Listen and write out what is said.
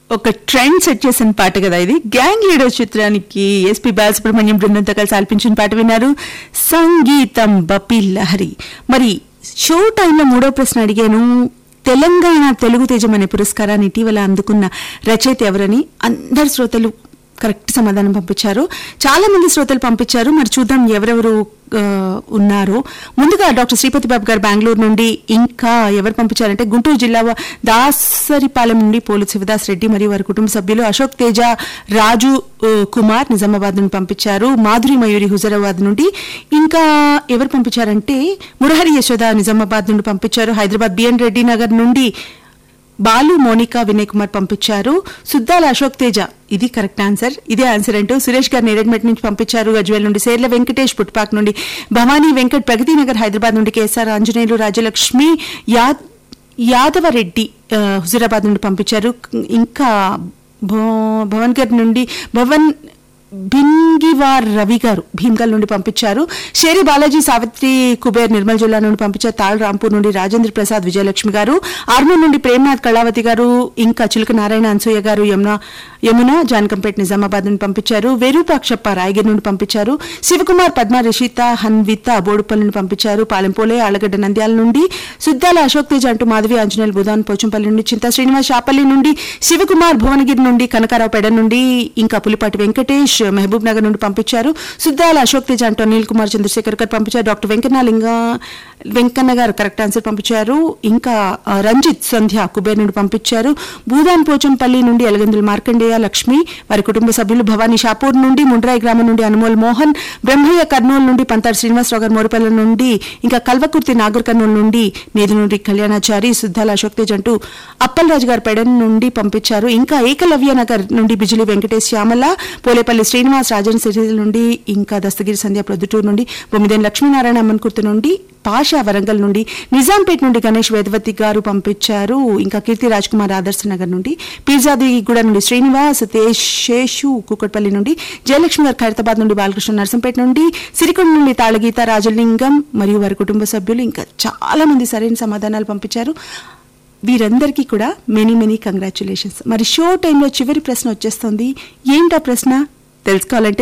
ఒక trend set చేసిన పాట కదా ఇది గ్యాంగ్ లీడర్ చిత్రానికి ఎస్పి బాలసుబ్రహ్మణ్యం బృందంతో కలిసి ఆల్పించిన పాట విన్నారు సంగీతం బపి లహరి మరి షో టైంలో మూడో ప్రశ్న అడిగాను తెలంగాణ తెలుగు తేజం అనే పురస్కారాన్ని ఇటీవల అందుకున్న రచయిత ఎవరని అందరు శ్రోతలు కరెక్ట్ సమాధానం పంపించారు చాలా మంది శ్రోతలు పంపించారు మరి చూద్దాం ఎవరెవరు ఆ, ఉన్నారో ముందుగా డాక్టర్ శ్రీపతి బాబు గారు బెంగళూరు నుండి ఇంకా ఎవరు పంపించారంటే గుంటూరు జిల్లా వా- దాసరిపాలెం నుండి పోలు శివదాస్ రెడ్డి మరియు వారి కుటుంబ సభ్యులు అశోక్ తేజ రాజు ఆ, కుమార్ నిజామాబాద్ నుండి పంపించారు మాధురి మయూరి హుజరాబాద్ నుండి ఇంకా ఎవరు పంపించారంటే మురహరి యశోద నిజామాబాద్ నుండి పంపించారు హైదరాబాద్ బిఎన్ రెడ్డి నగర్ నుండి బాలు మోనికా వినయ్ కుమార్ పంపించారు సుద్దాల అశోక్ తేజ ఇది కరెక్ట్ ఆన్సర్ ఇదే ఆన్సర్ అంటూ సురేష్ గారు నేరెడ్మెట్ నుంచి పంపించారు గజ్వేల్ నుండి సేర్ల వెంకటేష్ పుట్పాక్ నుండి భవానీ వెంకట్ ప్రగతి నగర్ హైదరాబాద్ నుండి కేఎస్ఆర్ ఆంజనేయులు రాజలక్ష్మి యాద్ యాదవరెడ్డి ఆ, హుజురాబాద్ నుండి పంపించారు ఇంకా భో- భవన్ గర్ నుండి భవన్ భింగివార్ రవి గారు భీమ్గల్ నుండి పంపించారు షేరి బాలాజీ సావిత్రి కుబేర్ నిర్మల్ జిల్లా నుండి పంపించారు తాళ్ రాంపూర్ నుండి రాజేంద్ర ప్రసాద్ విజయలక్ష్మి గారు ఆర్మూర్ నుండి ప్రేమనాథ్ కళావతి గారు ఇంకా చిలుక నారాయణ అన్సూయ గారు యమున యమున జానకంపేట్ నిజామాబాద్ నుండి పంపించారు వేరూపాక్షప్ప రాయగిరి నుండి పంపించారు శివకుమార్ పద్మ రిషిత హన్విత బోడుపల్లి నుండి పంపించారు పాలెంపోలే ఆలగడ్డ నంద్యాల నుండి సుద్దాల అశోక్ తేజ్ అంటూ మాధవి ఆంజనేయులు బుధాన్ పోచంపల్లి నుండి చింతా శ్రీనివాస్ షాపల్లి నుండి శివకుమార్ భువనగిరి నుండి కనకారావు పెడ నుండి ఇంకా పులిపాటి వెంకటేష్ మహబూబ్ నగర్ నుండి పంపించారు సుద్దాల అశోక్ తేజ్ అంటూ అనిల్ కుమార్ చంద్రశేఖర్ గారు పంపించారు డాక్టర్ వెంకన్నలింగ వెంకన్న గారు కరెక్ట్ ఆన్సర్ పంపించారు ఇంకా ఆ, రంజిత్ సంధ్య కుబేర్ నుండి పంపించారు భూదాన్ పోచంపల్లి నుండి ఎలగందుల మార్కండేయ లక్ష్మి వారి కుటుంబ సభ్యులు భవానీ షాపూర్ నుండి ముండ్రాయి గ్రామం నుండి అనుమోల్ మోహన్ బ్రహ్మయ్య కర్నూలు నుండి పంతారు శ్రీనివాసరావు గారు మోరపల్లి నుండి ఇంకా కల్వకుర్తి నాగర్ కర్నూలు నుండి నేదు నుండి కళ్యాణాచారి సుద్దాల అశోక్ తేజ్ అంటూ అప్పలరాజు గారు పెడన్ నుండి పంపించారు ఇంకా ఏకలవ్య నగర్ నుండి బిజిలి వెంకటేష్ శ్యామల పోలేపల్లి శ్రీనివాస్ రాజన్ సిరిసిల్ల నుండి ఇంకా దస్తగిరి సంధ్య ప్రొద్దుటూరు నుండి బొమ్మిదేని లక్ష్మీనారాయణ అమ్మన్కుర్తి నుండి పాషా వరంగల్ నుండి నిజాంపేట్ నుండి గణేష్ వేదవతి గారు పంపించారు ఇంకా కీర్తి రాజ్ కుమార్ ఆదర్శ నగర్ నుండి పీర్జాదిగూడ నుండి శ్రీనివాస్ తేజ్ శేషు కుకట్పల్లి నుండి జయలక్ష్మి గారు ఖైరతాబాద్ నుండి బాలకృష్ణ నర్సంపేట నుండి సిరికొండ నుండి తాళగీత రాజలింగం మరియు వారి కుటుంబ సభ్యులు ఇంకా చాలా మంది సరైన సమాధానాలు పంపించారు వీరందరికీ కూడా మెనీ మెనీ కంగ్రాచులేషన్స్ మరి షో టైంలో చివరి ప్రశ్న వచ్చేస్తుంది ఏంటా ప్రశ్న తెలుసుకోవాలంటే